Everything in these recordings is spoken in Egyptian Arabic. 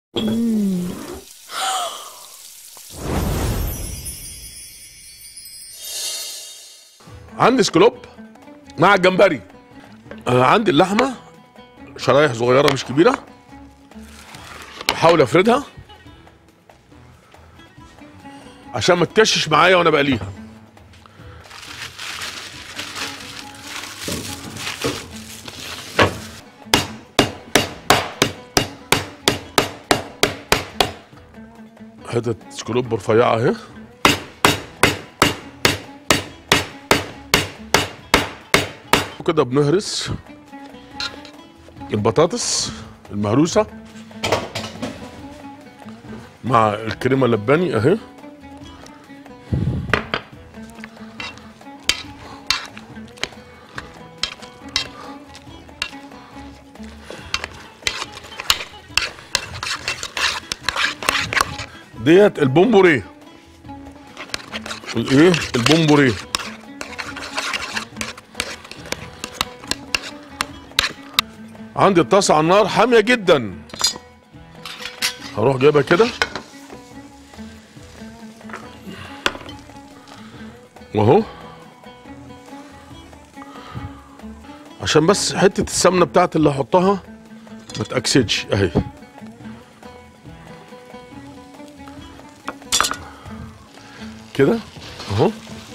عندي سكلوب مع الجمبري آه عندي اللحمه شرايح صغيره مش كبيره بحاول افردها عشان ما تكشش معايا وانا بقليها حتت سكلوب رفيعه اهي وكده بنهرس البطاطس المهروسه مع الكريمه اللباني اهي ديت البومبوريه الايه البومبوريه عندي الطاسه على النار حاميه جدا هروح جايبها كده واهو عشان بس حته السمنه بتاعت اللي هحطها ما تاكسدش اهي كده اهو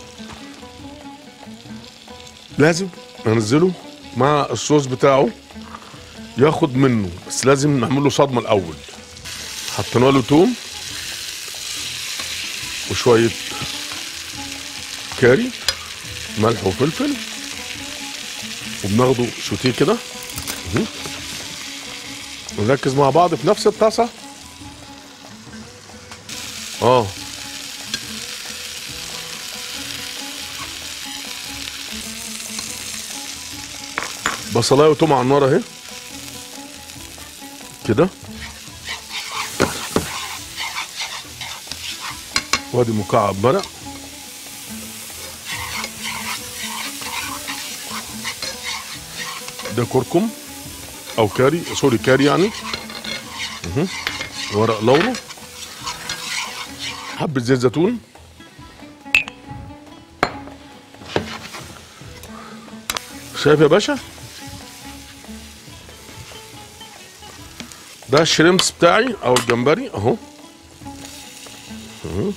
لازم انزله مع الصوص بتاعه ياخد منه بس لازم نعمل له صدمه الاول حطينا له توم وشويه كاري ملح وفلفل وبناخده سوتيه كده اهو. ونركز مع بعض في نفس الطاسه اه بصلايه وتوم على النار اهي كده وادي مكعب مرق ده كركم او كاري سوري كاري يعني اهو. ورق لورو حبة زيت زيتون شايف يا باشا ده الشريمس بتاعي او الجمبري اهو اهو.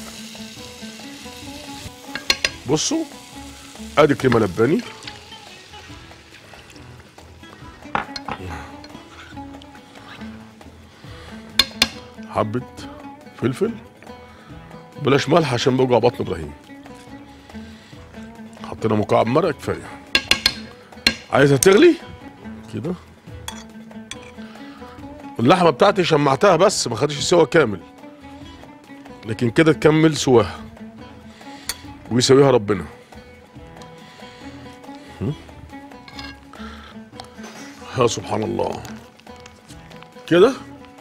بصوا ادي كريمه لباني حبه فلفل بلاش ملح عشان بوجع بطن ابراهيم حطينا مكعب مرق كفايه عايزها تغلي كده اللحمه بتاعتي شمعتها بس ما خدتش سوا كامل لكن كده تكمل سواها ويسويها ربنا هم؟ يا سبحان الله كده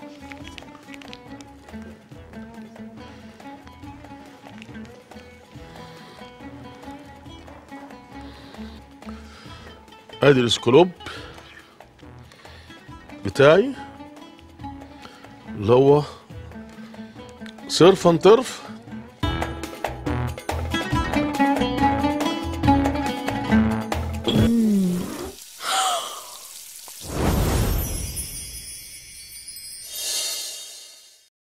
ادي السكلوب بتاعي اللي هو صرفا طرف